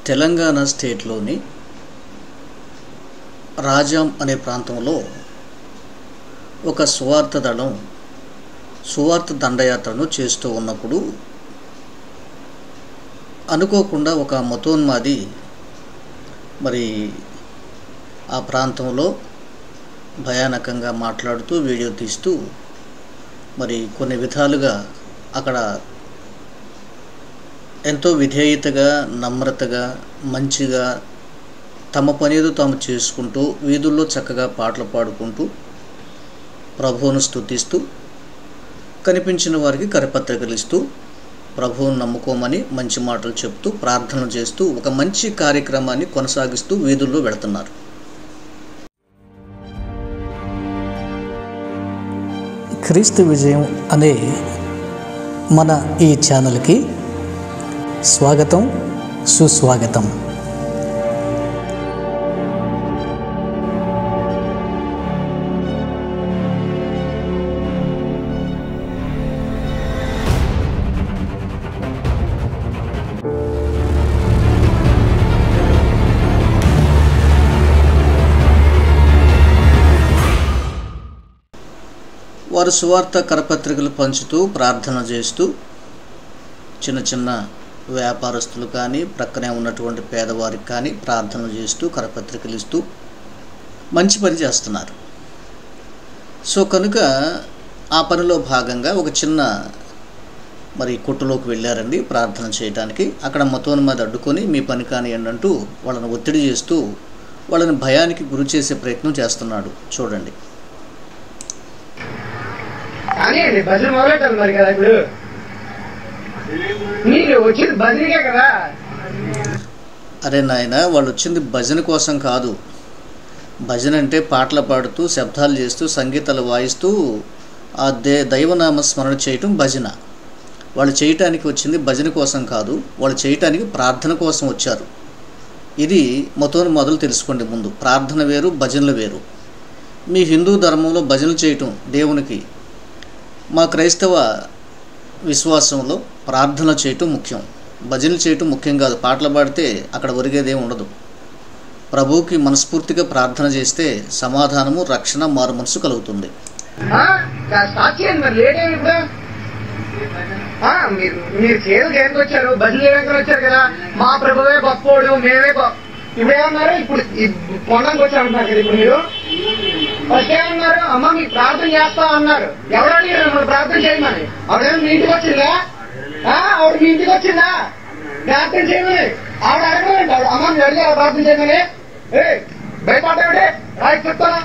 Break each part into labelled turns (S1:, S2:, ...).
S1: తెలంగాణ స్టేట్లోని రాజాం అనే ప్రాంతంలో ఒక సువార్త దళం సువార్త దండయాత్రను చేస్తూ ఉన్నప్పుడు అనుకోకుండా ఒక మతోన్మాది మరి ఆ ప్రాంతంలో భయానకంగా మాట్లాడుతూ వీడియో తీస్తూ మరి కొన్ని విధాలుగా అక్కడ ఎంతో విధేయతగా నమ్రతగా మంచిగా తమ పనేదో తాము చేసుకుంటూ వీధుల్లో చక్కగా పాటలు పాడుకుంటూ ప్రభువును స్తుతిస్తూ కనిపించిన వారికి కరపత్రికలు ఇస్తూ ప్రభువును నమ్ముకోమని మంచి మాటలు చెప్తూ ప్రార్థనలు చేస్తూ ఒక మంచి కార్యక్రమాన్ని కొనసాగిస్తూ వీధుల్లో వెళుతున్నారు క్రీస్తు విజయం అనే మన ఈ ఛానల్కి స్వాగతం సుస్వాగతం వారు సువార్త కరపత్రికలు పంచుతూ ప్రార్థన చేస్తూ చిన్న చిన్న వ్యాపారస్తులు కానీ ప్రక్కనే ఉన్నటువంటి పేదవారికి కానీ ప్రార్థన చేస్తూ కరపత్రికలు ఇస్తూ మంచి పని చేస్తున్నారు సో కనుక ఆ పనిలో భాగంగా ఒక చిన్న మరి కొట్టులోకి వెళ్ళారండి ప్రార్థన చేయడానికి అక్కడ మతోన్మాది అడ్డుకొని మీ పని కానివ్వండి అంటూ వాళ్ళని ఒత్తిడి చేస్తూ వాళ్ళని భయానికి గురి చేసే ప్రయత్నం చేస్తున్నాడు చూడండి
S2: కానీ అండి భజన మొదలెట్టాలి మరి కదా ఇప్పుడు మీరు వచ్చింది భజనకే కదా
S1: అరే నాయన వాళ్ళు వచ్చింది భజన కోసం కాదు భజన అంటే పాటలు పాడుతూ శబ్దాలు చేస్తూ సంగీతాలు వాయిస్తూ ఆ దే దైవనామ స్మరణ చేయటం భజన వాళ్ళు చేయటానికి వచ్చింది భజన కోసం కాదు వాళ్ళు చేయటానికి ప్రార్థన కోసం వచ్చారు ఇది మొత్తం మొదలు తెలుసుకోండి ముందు ప్రార్థన వేరు భజనలు వేరు మీ హిందూ ధర్మంలో భజనలు చేయటం దేవునికి మా క్రైస్తవ విశ్వాసంలో ప్రార్థన చేయటం ముఖ్యం భజనలు చేయటం ముఖ్యం కాదు పాటలు పాడితే అక్కడ ఒరిగేదేం ఉండదు ప్రభువుకి మనస్ఫూర్తిగా ప్రార్థన చేస్తే సమాధానము రక్షణ మారు మనసు కలుగుతుంది
S2: ఆ, కాస్త స్టార్ట్ చేయండి మరి లేట్ అయింది ఇప్పుడు ఆ, మీరు మీరు చేయడానికి ఎందుకు వచ్చారు భజన చేయడానికి వచ్చారు కదా మా ప్రభువే గొప్పోడు మేమే గొప్ప ఇప్పుడు ఏమన్నారు ఇప్పుడు ఈ పొండానికి వచ్చారు అంటున్నారు కదా ఇప్పుడు మీరు ఫస్ట్ ఏమన్నారు అమ్మ మీకు ప్రార్థన చేస్తా అన్నారు ఎవరు అడిగారు మిమ్మల్ని ప్రార్థన చేయమని ఆవిడేమో మీ ఇంటికి వచ్చిందా ఆ, ఆవిడ మీ ఇంటికి వచ్చిందా ప్రార్థన చేయమని ఆవిడ అడగలేండి ఆవిడ అమ్మ మీరు అడిగారా ప్రార్థన చేయమని ఏ భయపడ్డావిడే రాయి చెప్తానా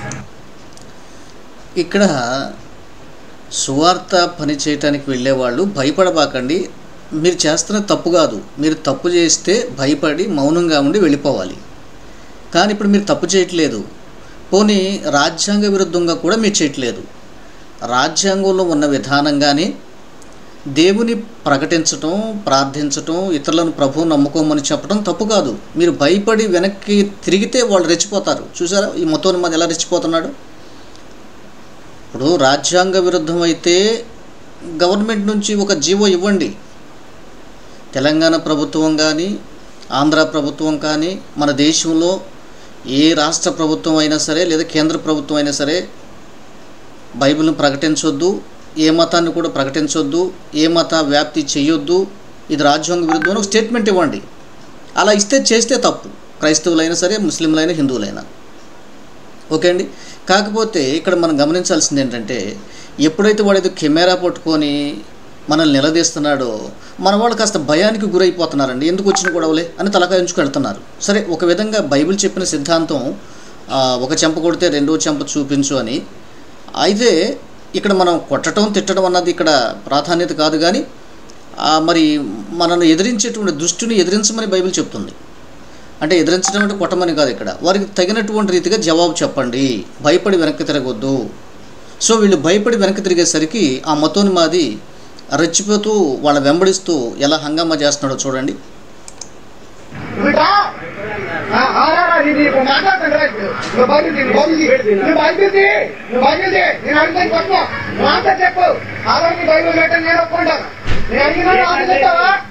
S1: ఇక్కడ సువార్త పని చేయటానికి వెళ్ళేవాళ్ళు భయపడబాకండి మీరు చేస్తున్న తప్పు కాదు మీరు తప్పు చేస్తే భయపడి మౌనంగా ఉండి వెళ్ళిపోవాలి కానీ ఇప్పుడు మీరు తప్పు చేయట్లేదు పోనీ రాజ్యాంగ విరుద్ధంగా కూడా మీరు చేయట్లేదు రాజ్యాంగంలో ఉన్న విధానంగానే దేవుని ప్రకటించటం ప్రార్థించటం ఇతరులను ప్రభువు నమ్ముకోమని చెప్పడం తప్పు కాదు మీరు భయపడి వెనక్కి తిరిగితే వాళ్ళు రెచ్చిపోతారు చూసారా ఈ మొత్తం మంది ఎలా రెచ్చిపోతున్నాడు ఇప్పుడు రాజ్యాంగ విరుద్ధం అయితే గవర్నమెంట్ నుంచి ఒక జీవో ఇవ్వండి తెలంగాణ ప్రభుత్వం కానీ ఆంధ్ర ప్రభుత్వం కానీ మన దేశంలో ఏ రాష్ట్ర ప్రభుత్వం అయినా సరే లేదా కేంద్ర ప్రభుత్వం అయినా సరే బైబిల్ను ప్రకటించొద్దు ఏ మతాన్ని కూడా ప్రకటించొద్దు ఏ మత వ్యాప్తి చేయొద్దు ఇది రాజ్యాంగ విరుద్ధం అని ఒక స్టేట్మెంట్ ఇవ్వండి అలా ఇస్తే చేస్తే తప్పు క్రైస్తవులైనా సరే ముస్లింలైనా హిందువులైనా ఓకే అండి కాకపోతే ఇక్కడ మనం గమనించాల్సింది ఏంటంటే ఎప్పుడైతే వాడు ఏదో కెమెరా పట్టుకొని మనల్ని నిలదీస్తున్నాడో మన వాళ్ళు కాస్త భయానికి గురైపోతున్నారండి ఎందుకు వచ్చిన గొడవలే అని తలకాయ ఉంచుకు వెళ్తున్నారు సరే ఒక విధంగా బైబిల్ చెప్పిన సిద్ధాంతం ఆ, ఒక చెంప కొడితే రెండో చెంప చూపించు అని అయితే ఇక్కడ మనం కొట్టడం తిట్టడం అన్నది ఇక్కడ ప్రాధాన్యత కాదు కానీ ఆ, మరి మనల్ని ఎదిరించేటువంటి దుష్టుని ఎదిరించమని బైబిల్ చెప్తుంది అంటే ఎదిరించడం అంటే కొట్టమని కాదు ఇక్కడ వారికి తగినటువంటి రీతిగా జవాబు చెప్పండి భయపడి వెనక్కి తిరగొద్దు సో వీళ్ళు భయపడి వెనక్కి తిరిగేసరికి ఆ మతోన్మాది రెచ్చిపోతూ వాళ్ళ వెంబడిస్తూ ఎలా హంగామా చేస్తున్నాడో చూడండి
S2: బిడ్డా ఆ, ఆ, రా, రా, ఇది ఇప్పుడు మాట్లాడుతాను రా ఇప్పుడు. నువ్వు బయలుదేరి, నువ్వు బయలుదేరి. నువ్వు బయలుదేరి, నువ్వు బయలుదేరి. నేను అడిగితే కొట్టు. నువ్వు అంతా చెప్పు ఆధార్కి బైబిల్ పెట్టని నేను ఒప్పుకుంటాను నేను అడిగిన ఆన్సర్ చెప్తావా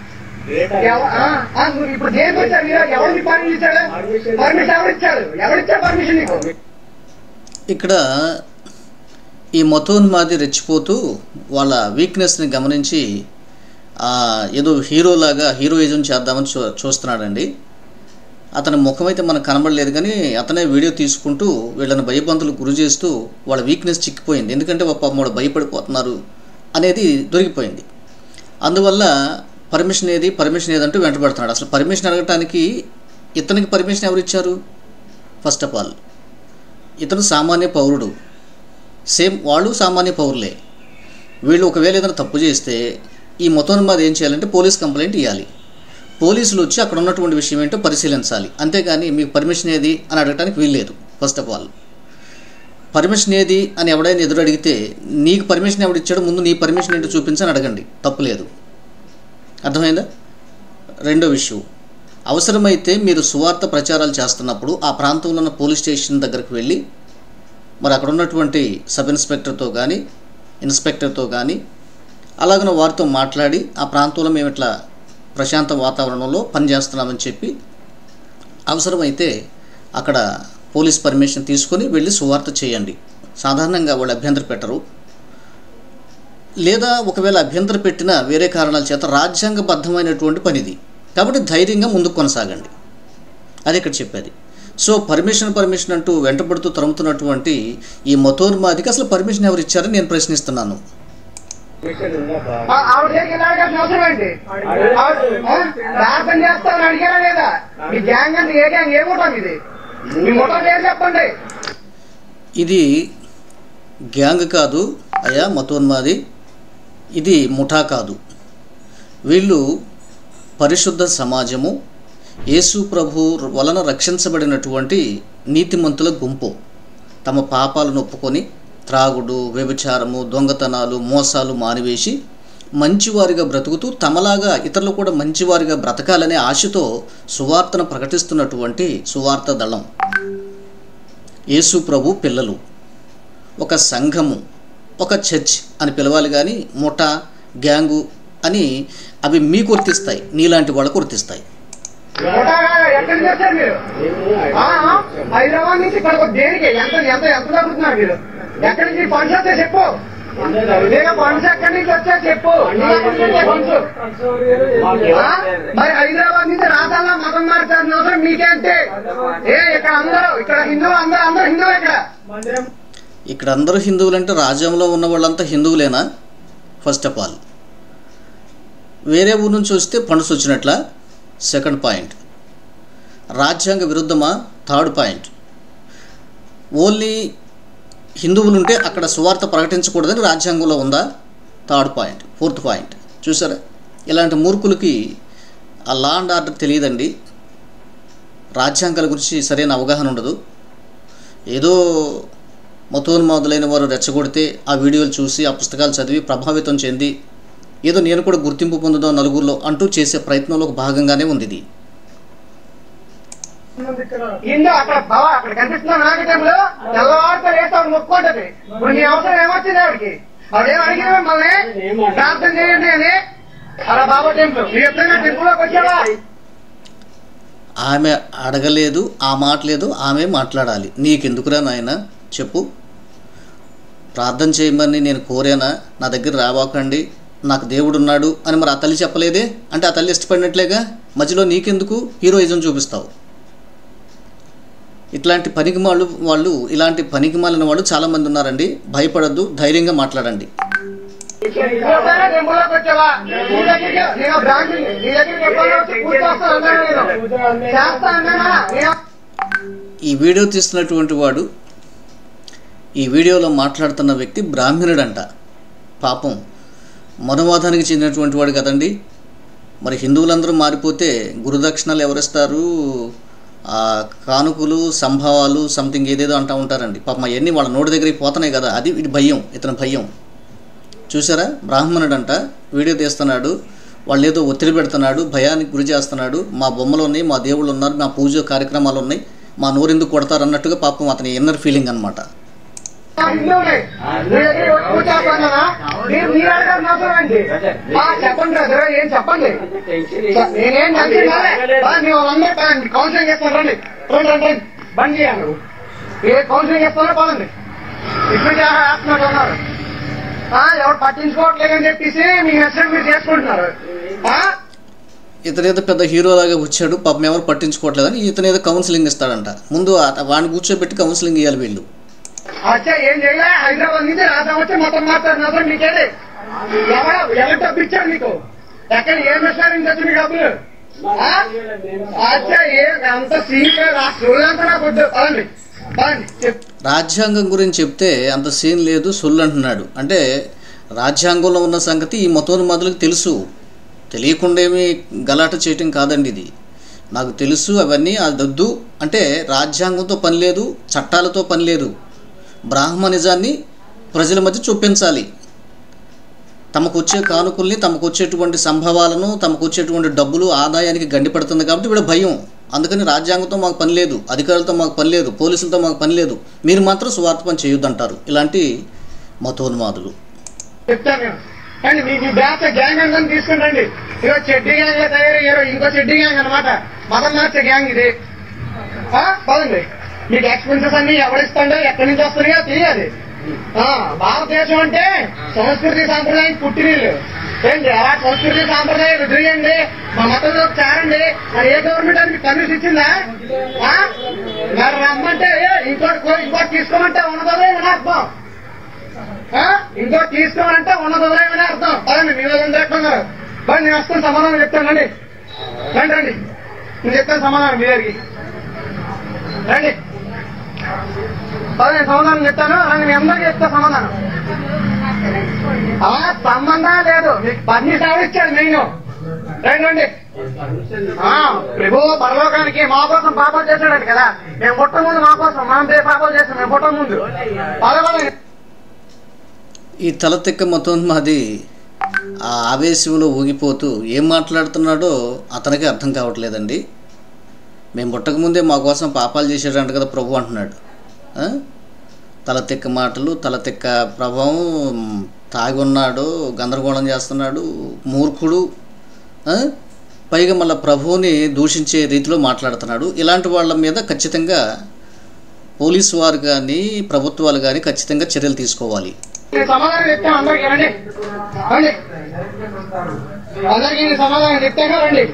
S2: ఎవ- ఆ, ఆ, నువ్వు ఇప్పుడు దేనికి వచ్చారు మీరు ఎవరికి పర్మిషన్ ఇచ్చాడు పర్మిషన్ ఎవరు ఇచ్చాడు ఎవరిచ్చారు పర్మిషన్ నీకు
S1: ఇక్కడ ఈ మతోన్మాది రెచ్చిపోతూ వాళ్ళ వీక్నెస్ని గమనించి ఆ, ఏదో హీరోలాగా హీరోయిజం చేద్దామని చూ చూస్తున్నాడండి అతని ముఖం అయితే మనకు కనబడలేదు కానీ అతనే వీడియో తీసుకుంటూ వీళ్ళని భయబంతులు గురి చేస్తూ వాళ్ళ వీక్నెస్ చిక్కిపోయింది ఎందుకంటే ఒక పాపం వాళ్ళు భయపడిపోతున్నారు అనేది దొరికిపోయింది అందువల్ల పర్మిషన్ ఏది పర్మిషన్ ఏదంటూ వెంటబడుతున్నాడు అసలు పర్మిషన్ అడగటానికి ఇతనికి పర్మిషన్ ఎవరు ఇచ్చారు ఫస్ట్ ఆఫ్ ఆల్ ఇతను సామాన్య పౌరుడు సేమ్ వాళ్ళు సామాన్య పౌరులే వీళ్ళు ఒకవేళ ఏదైనా తప్పు చేస్తే ఈ మొత్తోన్మాది ఏం చేయాలంటే పోలీస్ కంప్లైంట్ ఇవ్వాలి పోలీసులు వచ్చి అక్కడ ఉన్నటువంటి విషయం ఏంటో పరిశీలించాలి అంతేగాని మీకు పర్మిషన్ ఏది అని అడగటానికి వీల్లేదు ఫస్ట్ ఆఫ్ ఆల్ పర్మిషన్ ఏది అని ఎవడైనా ఎదురు అడిగితే నీకు పర్మిషన్ ఎవడిచ్చాడో ముందు నీ పర్మిషన్ ఏంటో చూపించని అడగండి తప్పులేదు అర్థమైందా రెండో విషయం అవసరమైతే మీరు సువార్త ప్రచారాలు చేస్తున్నప్పుడు ఆ ప్రాంతంలో ఉన్న పోలీస్ స్టేషన్ దగ్గరికి వెళ్ళి మరి అక్కడ ఉన్నటువంటి సబ్ ఇన్స్పెక్టర్తో కానీ ఇన్స్పెక్టర్తో కానీ అలాగన వారితో మాట్లాడి ఆ ప్రాంతంలో మేము ఇట్లా ప్రశాంత వాతావరణంలో పనిచేస్తున్నామని చెప్పి అవసరమైతే అక్కడ పోలీస్ పర్మిషన్ తీసుకొని వెళ్ళి సువార్త చేయండి సాధారణంగా వాళ్ళు అభ్యంతరం పెట్టరు లేదా ఒకవేళ అభ్యంతరం పెట్టినా వేరే కారణాల చేత రాజ్యాంగబద్ధమైనటువంటి పనిది కాబట్టి ధైర్యంగా ముందుకు కొనసాగండి అది ఇక్కడ చెప్పేది సో పర్మిషన్ పర్మిషన్ అంటూ వెంటబడుతూ తరుముతున్నటువంటి ఈ మతోన్మాదికి అసలు పర్మిషన్ ఎవరు ఇచ్చారని నేను ప్రశ్నిస్తున్నాను
S2: ఆ, ఆవిడ దగ్గరికి వెళ్ళి అడగాల్సిన అవసరం ఏంటి ఆవిడ, ఆ, ప్రార్థన చేస్తామని అడిగారా లేదా మీ గ్యాంగ్ అంటే ఏ గ్యాంగ్ ఏ ముఠం ఇది మీ ముఠం పేరు చెప్పండి
S1: ఇది గ్యాంగ్ కాదు అయా మతోన్మాది ఇది ముఠా కాదు వీళ్ళు పరిశుద్ధ సమాజము యేసు ప్రభు వలన రక్షించబడినటువంటి నీతిమంతుల గుంపు తమ పాపాలను ఒప్పుకొని త్రాగుడు వ్యభిచారము దొంగతనాలు మోసాలు మానివేసి మంచివారిగా బ్రతుకుతూ తమలాగా ఇతరులు కూడా మంచివారిగా బ్రతకాలనే ఆశతో సువార్తను ప్రకటిస్తున్నటువంటి సువార్త దళం యేసు ప్రభు పిల్లలు ఒక సంఘము ఒక చర్చ్ అని పిలవాలి కానీ ముఠా గ్యాంగు అని అవి మీకు వర్తిస్తాయి నీలాంటి వాళ్ళకు వర్తిస్తాయి
S2: ముఠాగా ఎక్కడి నుంచి వచ్చారు మీరు ఆ, ఆ, హైదరాబాద్ నుంచి ఇక్కడ దేనికి ఎంత ఎంత ఎంత తగ్గుతున్నారు మీరు ఎక్కడి నుంచి ఫండ్స్ వస్తే చెప్పు నేను ఫండ్స్ ఎక్కడి నుంచి వచ్చా చెప్పు నీకు ఎక్కడి నుంచి వచ్చాయి ఫండ్స్ ఆ? మరి హైదరాబాద్ నుంచి రాజాల్లో మతం మార్చాల్సిన అవసరం మీకేంటి ఏ ఇక్కడ అందరూ ఇక్కడ హిందువులు అందరూ అందరూ హిందువులు ఇక్కడ
S1: ఇక్కడ అందరూ హిందువులంటే రాజ్యంలో ఉన్న వాళ్ళంతా హిందువులేనా ఫస్ట్ ఆఫ్ ఆల్ వేరే ఊరు నుంచి వస్తే ఫండ్స్ వచ్చినట్ల సెకండ్ పాయింట్ రాజ్యాంగ విరుద్ధమా థర్డ్ పాయింట్ ఓన్లీ హిందువులు ఉంటే అక్కడ సువార్త ప్రకటించకూడదని రాజ్యాంగంలో ఉందా థర్డ్ పాయింట్ ఫోర్త్ పాయింట్ చూసారా ఇలాంటి మూర్ఖులకి ఆ లా అండ్ ఆర్డర్ తెలియదండి రాజ్యాంగాల గురించి సరైన అవగాహన ఉండదు ఏదో మతోన్మాదులైన వారు రెచ్చగొడితే ఆ వీడియోలు చూసి ఆ పుస్తకాలు చదివి ప్రభావితం చెంది ఏదో నేను కూడా గుర్తింపు పొందుదాం నలుగురిలో అంటూ చేసే ప్రయత్నంలో ఒక భాగంగానే ఉంది ఇది
S2: హిందూ అక్కడ బావా అక్కడ కనిపిస్తున్న నాగటంలో తెల్లవారితో వేస్తాడు మొక్కుంటది ఇప్పుడు నీ అవసరం ఏమొచ్చింది ఆవిడకి ఆవిడేం అడిగిన మిమ్మల్ని ప్రార్థన చేయండి అని అలా బాబా టెంపుల్ మీరు ఎప్పుడైనా టెంపుల్ లోకి వచ్చావా
S1: ఆమె అడగలేదు ఆ మాట లేదు ఆమె మాట్లాడాలి నీకెందుకురా నాయన చెప్పు ప్రార్థన చేయమని నేను కోరానా నా దగ్గర రావాకండి నాకు దేవుడు ఉన్నాడు అని మరి ఆ తల్లి చెప్పలేదే అంటే ఆ తల్లి ఇష్టపడినట్లేగా మధ్యలో నీకెందుకు హీరోయిజం చూపిస్తావు ఇట్లాంటి పనికిమాలు వాళ్ళు ఇలాంటి పనికిమాలిన వాళ్ళు చాలామంది ఉన్నారండి భయపడద్దు ధైర్యంగా మాట్లాడండి
S2: ఎప్పుడైనా టెంపుల్ లోకి వచ్చావా నీ దగ్గరికి నేను బ్రాంచ్ నీ దగ్గరికి ఎప్పుడైనా వచ్చి కూర్చొస్తాను అన్నాను నేను చేస్తా అన్నానా నేను
S1: ఈ వీడియో తీస్తున్నటువంటి వాడు ఈ వీడియోలో మాట్లాడుతున్న వ్యక్తి బ్రాహ్మణుడంట పాపం మనువాదానికి చెందినటువంటి వాడు కదండి మరి హిందువులందరూ మారిపోతే గురుదక్షిణలు ఎవరిస్తారు ఆ కానుకలు సంభావాలు సంథింగ్ ఏదేదో అంటూ ఉంటారండి పాపం అవన్నీ వాళ్ళ నోటి దగ్గరికి పోతున్నాయి కదా అది ఇది భయం ఇతని భయం చూసారా బ్రాహ్మణుడంట వీడియో తీస్తున్నాడు వాళ్ళు ఏదో ఒత్తిడి పెడుతున్నాడు భయానికి గురి చేస్తున్నాడు మా బొమ్మలు ఉన్నాయి మా దేవుళ్ళు ఉన్నారు మా పూజ కార్యక్రమాలు ఉన్నాయి మా నోరెందుకు కొడతారు అన్నట్టుగా పాపం అతని ఇన్నర్ ఫీలింగ్ అనమాట
S2: హిందువులే మీ దగ్గర వచ్చి కూర్చోకపోయినా మీరు మీరు అడగారు అవసరం ఏంటి ఆ, చెప్పండి బ్రదర్ ఏం చెప్పండి చ- నేనేం టెన్షన్ కాలే. బా, మీ వాళ్ళందరూ పదండి. కౌన్సిలింగ్ చేస్తాను రండి రండి రండి రండి బంద్ చేయాలి ఏ కౌన్సిలింగ్ చేస్తానో పదండి ఇప్పుడు చేస్తున్నట్టు ఉన్నారు ఆ, ఎవరు పట్టించుకోవట్లేదని చెప్పేసి మీ నచ్చిన మీరు చేసుకుంటున్నారు ఆ?
S1: ఇతను ఏదో పెద్ద హీరోలాగా వచ్చాడు పాపం ఎవరు పట్టించుకోవట్లేదని ఇతను ఏదో కౌన్సిలింగ్ ఇస్తాడంట ముందు ఆ- వాడిని కూర్చోబెట్టి కౌన్సిలింగ్ ఇవ్వాలి వీళ్ళు
S2: అచ్చా ఏం చేయలే హైదరాబాద్ నుంచి రాసాం వచ్చి మొత్తం మాట్లాడిన మీకేది ఎవరు ఎవరు డబ్బు ఇచ్చారు మీకు ఎక్కడ ఏం ఇస్తారు ఇంత వచ్చి మీ డబ్బులు ఆ? అచ్చా ఏ అంత సీన్ చూడంతా నాకు వద్దు పదండి పదండి చెప్పు
S1: రాజ్యాంగం గురించి చెప్తే అంత సీన్ లేదు సొల్లు అంటున్నాడు అంటే రాజ్యాంగంలో ఉన్న సంగతి ఈ మతోన్మాదులకు తెలుసు తెలియకుండా ఏమీ గలాట చేయటం కాదండి ఇది నాకు తెలుసు అవన్నీ అదొద్దు అంటే రాజ్యాంగంతో పని లేదు చట్టాలతో పని లేదు బ్రాహ్మణిజాన్ని ప్రజల మధ్య చూపించాలి తమకు వచ్చే కానుకల్ని తమకు వచ్చేటువంటి సంభవాలను తమకు వచ్చేటువంటి డబ్బులు ఆదాయానికి గండిపడుతుంది కాబట్టి వీళ్ళ భయం అందుకని రాజ్యాంగంతో మాకు పని లేదు అధికారులతో మాకు పని లేదు పోలీసులతో మాకు పని లేదు మీరు మాత్రం స్వార్థ పని చేయొద్దంటారు ఇలాంటి మతోన్మాదులు
S2: చెప్తాను నేను అండి మీ మీ బ్యాచ్ గ్యాంగ్ అందరిని తీసుకుని రండి ఇదో చెడ్డి గ్యాంగ్ లో తయారయ్యారు ఇంకో చెడ్డి గ్యాంగ్ అనమాట మతం మార్చే గ్యాంగ్ ఇది ఆ, పదండి మీకు ఎక్స్పెన్సెస్ అన్ని ఎవరిస్తాడో ఎక్కడి నుంచి వస్తున్నాయో తెలియాలి ఆ, భారతదేశం అంటే సంస్కృతి సాంప్రదాయం పుట్టినీళ్ళు ఏంటి అలా సంస్కృతి సాంప్రదాయం రుద్రియండి మా మతంలో చేరండి మరి ఏ గవర్నమెంట్ అని మీకు కన్విన్స్ ఇచ్చిందా ఆ? మరి రమ్మంటే ఏ, ఇంకోటి కో- ఇంకోటి తీసుకోమంటే ఉన్నదో ఏమని అర్థం ఆ? ఇంకో తీసుకోవాలంటే ఉన్నది ఉదయమని అర్థం పదండి మీ వాళ్ళందరూ ఎట్లున్నారు బట్ నేను వస్తాను సమాధానం చెప్తానండి రండి రండి నేను చెప్తాను సమాధానం మీ దగ్గరికి రండి పదండి నేను సమాధానం చెప్తాను రండి మీ అందరికీ చెప్తా సమాధానం ఆ సంబంధం లేదు మీకు పర్మిషన్ ఎవరిచ్చాడు మెయిన్ రండి రండి ఆ, ప్రభు పరలోకానికి మా కోసం పాపాలు చేశాడు కదా మేము పుట్ట ముందు మా కోసం మనం ఏ పాపాలు చేస్తాం మేము పుట్ట ముందు పదకొండు
S1: ఈ తలతిక్క మతోన్మాది ఆ ఆవేశంలో ఊగిపోతూ ఏం మాట్లాడుతున్నాడో అతనికి అర్థం కావట్లేదండి మేము పుట్టకముందే మా కోసం పాపాలు చేసాడంట కదా ప్రభు అంటున్నాడు ఆ? తలతిక్క మాటలు తలతిక్క ప్రభావం తాగి ఉన్నాడు గందరగోళం చేస్తున్నాడు మూర్ఖుడు ఆ? పైగా మళ్ళీ ప్రభువుని దూషించే రీతిలో మాట్లాడుతున్నాడు ఇలాంటి వాళ్ళ మీద ఖచ్చితంగా పోలీసు వారు కానీ ప్రభుత్వాలు కానీ ఖచ్చితంగా చర్యలు తీసుకోవాలి
S2: నేను సమాధానం చెప్తాను అందరికి రండి రండి అందరికి నేను సమాధానం చెప్తాను రండి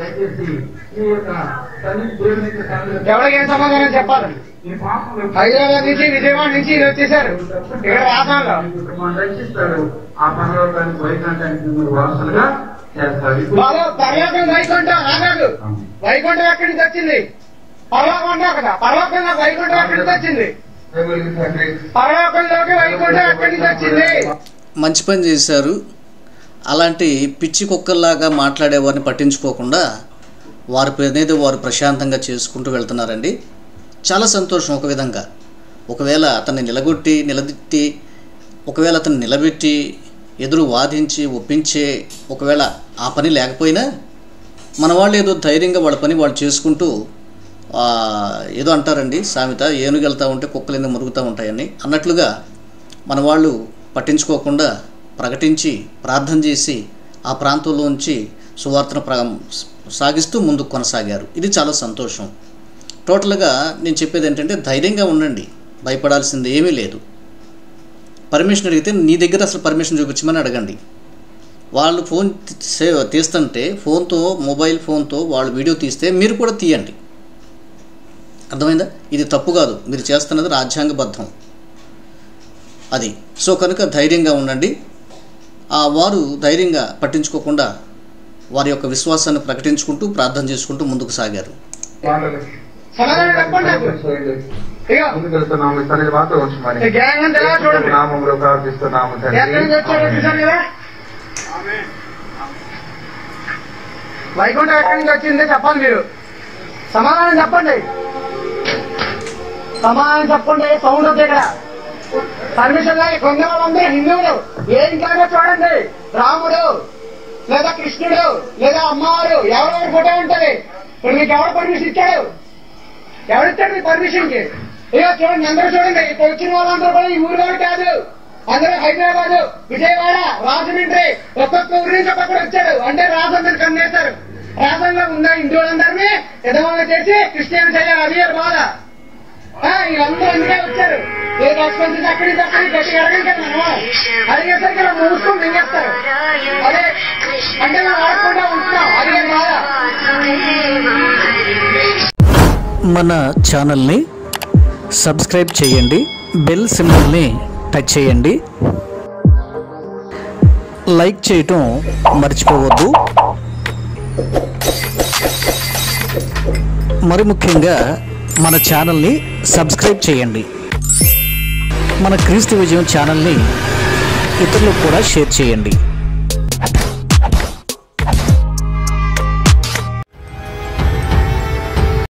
S2: ఎవరికి ఏం సమాధానం చెప్పాలి హైదరాబాద్ నుంచి విజయవాడ నుంచి ఇది వచ్చేసారు ఇక్కడ రాసాంలో
S3: రక్షిస్తాడు ఆ పరలోకానికి వైకుంఠానికి మీరు వారసులుగా చేస్తాడు ఇప్పుడు
S2: బాబు పరలోకం వైకుంఠం ఆగాదు వైకుంఠం ఎక్కడి నుంచి వచ్చింది పరలోకం అన్నావు కదా పరలోకంలో వైకుంఠం ఎక్కడి నుంచి వచ్చింది
S3: తండ్రి
S2: పరలోకంలోకి వైకుంఠం ఎక్కడి నుంచి వచ్చింది
S1: మంచి పని చేశారు అలాంటి పిచ్చి కుక్కల్లాగా మాట్లాడే వారిని పట్టించుకోకుండా వారి పని అనేది వారు ప్రశాంతంగా చేసుకుంటూ వెళ్తున్నారండి చాలా సంతోషం ఒక విధంగా ఒకవేళ అతన్ని నిలగొట్టి నిలదెట్టి ఒకవేళ అతన్ని నిలబెట్టి ఎదురు వాదించి ఒప్పించే ఒకవేళ ఆ పని లేకపోయినా మన వాళ్ళు ఏదో ధైర్యంగా వాళ్ళ పని వాళ్ళు చేసుకుంటూ ఆ, ఏదో అంటారండి సామెత ఏనుగు వెళ్తూ ఉంటే కుక్కలు ఎందుకు మురుగుతూ ఉంటాయని అన్నట్లుగా మన వాళ్ళు పట్టించుకోకుండా ప్రకటించి ప్రార్థన చేసి ఆ ప్రాంతంలోంచి సువార్తను ప్ర సాగిస్తూ ముందుకు కొనసాగారు ఇది చాలా సంతోషం టోటల్గా నేను చెప్పేది ఏంటంటే ధైర్యంగా ఉండండి భయపడాల్సింది ఏమీ లేదు పర్మిషన్ అడిగితే నీ దగ్గర అసలు పర్మిషన్ చూపించమని అడగండి వాళ్ళు ఫోన్ తీ- సే- తీస్తుంటే ఫోన్తో మొబైల్ ఫోన్తో వాళ్ళు వీడియో తీస్తే మీరు కూడా తీయండి అర్థమైందా ఇది తప్పు కాదు మీరు చేస్తున్నది రాజ్యాంగబద్ధం అది సో కనుక ధైర్యంగా ఉండండి ఆ వారు ధైర్యంగా పట్టించుకోకుండా వారి యొక్క విశ్వాసాన్ని ప్రకటించుకుంటూ ప్రార్థన చేసుకుంటూ ముందుకు సాగారు
S2: సమాధానం చెప్పండి నాకు ఇగో
S3: ముందుకు వెళ్తున్నాము ఈ సన్నిధి మాత్రం ఉంచమని
S2: ఈ గ్యాంగ్ అంతా ఎలా చూడండి
S3: నామంలో ప్రార్థిస్తున్నాము
S2: ఎక్కడి నుంచి వచ్చారో
S3: తండ్రి
S2: చూసారు కదా వైకుంఠం ఎక్కడి నుంచి వచ్చింది చెప్పాలి మీరు సమాధానం చెప్పండి సమాధానం చెప్పండి సౌండ్ ఉంది ఇక్కడ పర్మిషన్ లాగా కొండ వాళ్ళందరూ హిందువులు ఏ ఇంట్లో చూడండి రాముడు లేదా కృష్ణుడు లేదా అమ్మవారు ఎవరెవరి ఫోటో ఉంటది ఇప్పుడు మీకు ఎవరు పర్మిషన్ ఇచ్చాడు ఎవరిచ్చాడు మీ పర్మిషన్ కి ఇక చూడండి అందరూ చూడండి ఇక్కడ వచ్చిన వాళ్ళందరూ కూడా ఈ ఊరు వాళ్ళు కాదు అందరూ హైదరాబాద్ విజయవాడ రాజమండ్రి ఒక్కొక్క ఊరి నుంచి ఒక్కొక్కడు వచ్చాడు అంటే రాజందరిని కన్నేశారు రాజంలో ఉన్న హిందువులందరినీ యజమానులు చేసి క్రిస్టియన్ చేయాలి అది వాళ్ళ బాధ ఆ, వీళ్ళందరూ అందుకే వచ్చారు ఏ రెస్పాన్స్ అక్కడి నుంచి అక్కడి గట్టి అడగండి కదా మనం అడిగేసరికి ఇలా మూసుకొని మింగేస్తారు అదే అంటే మనం ఆడకుండా ఉంటున్నాం అదే బాధ
S1: మన ఛానల్ని సబ్స్క్రైబ్ చేయండి బెల్ సింబల్ని టచ్ చేయండి లైక్ చేయటం మర్చిపోవద్దు మరి ముఖ్యంగా మన ఛానల్ని సబ్స్క్రైబ్ చేయండి మన క్రీస్తు విజయం ఛానల్ని ఇతరులకు కూడా షేర్ చేయండి